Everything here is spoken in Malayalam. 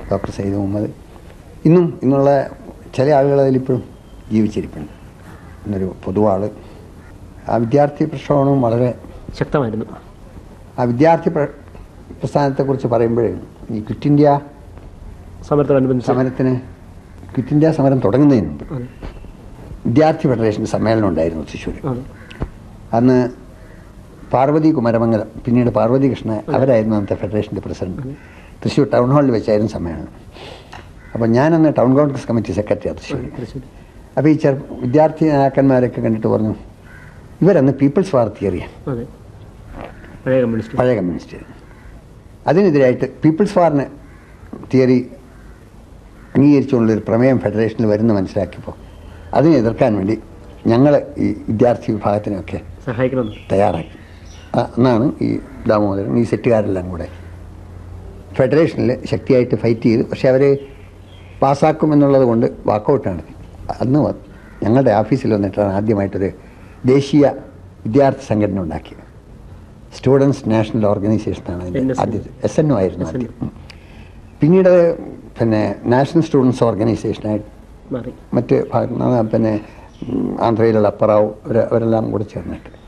ഡോക്ടർ സയ്യിദ് മുഹമ്മദ് ഇന്നും ഇന്നുള്ള ചില ആളുകൾ അതിലിപ്പോഴും ജീവിച്ചിരിപ്പുണ്ട് എന്നൊരു പൊതുവാള് ആ വിദ്യാർത്ഥി പ്രക്ഷോഭവും വളരെ ശക്തമായിരുന്നു ആ വിദ്യാർത്ഥി പ്ര- പ്രസ്ഥാനത്തെക്കുറിച്ച് പറയുമ്പോഴേ ഈ ക്വിറ്റ് ഇന്ത്യ സമരത്തോടനുബന്ധിച്ച് സമരത്തിന് ക്വിറ്റ് ഇന്ത്യ സമരം തുടങ്ങുന്നതിന് മുമ്പ് അതെ. വിദ്യാർത്ഥി ഫെഡറേഷൻ സമ്മേളനം ഉണ്ടായിരുന്നു തൃശ്ശൂർ അതെ. അന്ന് പാർവതി കുമരമംഗലം പിന്നീട് പാർവതി കൃഷ്ണ അവരായിരുന്നു അന്നത്തെ ഫെഡറേഷൻ്റെ പ്രസിഡന്റ് തൃശ്ശൂർ ടൗൺ ഹാളിൽ വെച്ചായിരുന്നു സമ്മേളനം അപ്പോൾ ഞാനന്ന് ടൗൺ കോൺഗ്രസ് കമ്മിറ്റി സെക്രട്ടറിയാണ് തൃശ്ശൂർ തൃശ്ശൂർ അപ്പോൾ ഈ ചെറു വിദ്യാർത്ഥി നേതാക്കന്മാരൊക്കെ കണ്ടിട്ട് പറഞ്ഞു ഇവരന്ന് പീപ്പിൾസ് വാർ തിയറിയാണ് അതെ പഴയ കമ്മ്യൂണിസ്റ്റ് പഴയ കമ്മ്യൂണിസ്റ്റ് അതിനെതിരായിട്ട് പീപ്പിൾസ് വാറിന് തിയറി അംഗീകരിച്ചുകൊണ്ടൊരു പ്രമേയം ഫെഡറേഷനിൽ വരുന്ന മനസ്സിലാക്കിയപ്പോൾ അതിനെ എതിർക്കാൻ വേണ്ടി ഞങ്ങൾ ഈ വിദ്യാർത്ഥി വിഭാഗത്തിനൊക്കെ സഹായിക്കണമെന്ന് തയ്യാറാക്കി ആ, അന്നാണ് ഈ ദാമോദരൻ ഈ സെറ്റുകാരെല്ലാം കൂടെ ഫെഡറേഷനിൽ ശക്തിയായിട്ട് ഫൈറ്റ് ചെയ്തു പക്ഷെ അവർ പാസ്സാക്കും എന്നുള്ളത് കൊണ്ട് വാക്കൗട്ട് നടത്തി അന്ന് വ- ഞങ്ങളുടെ ഓഫീസിൽ വന്നിട്ടാണ് ആദ്യമായിട്ടൊരു ദേശീയ വിദ്യാർത്ഥി സംഘടന ഉണ്ടാക്കിയത് സ്റ്റുഡൻസ് നാഷണൽ ഓർഗനൈസേഷനാണ് അതിൻ്റെ NSN. ആദ്യത്തെ എസ് എൻ ഒ ആയിരുന്നു SNO. ആദ്യം ഉം. പിന്നീട് അത് പിന്നെ നാഷണൽ സ്റ്റുഡൻസ് ഓർഗനൈസേഷനായിട്ട് മാറി മറ്റ് ഭാഗ- പിന്നെ ഉം, ആന്ധ്രയിലുള്ള അപ്പറാവ് അവരെ- അവരെല്ലാം കൂടെ ചേർന്നിട്ട്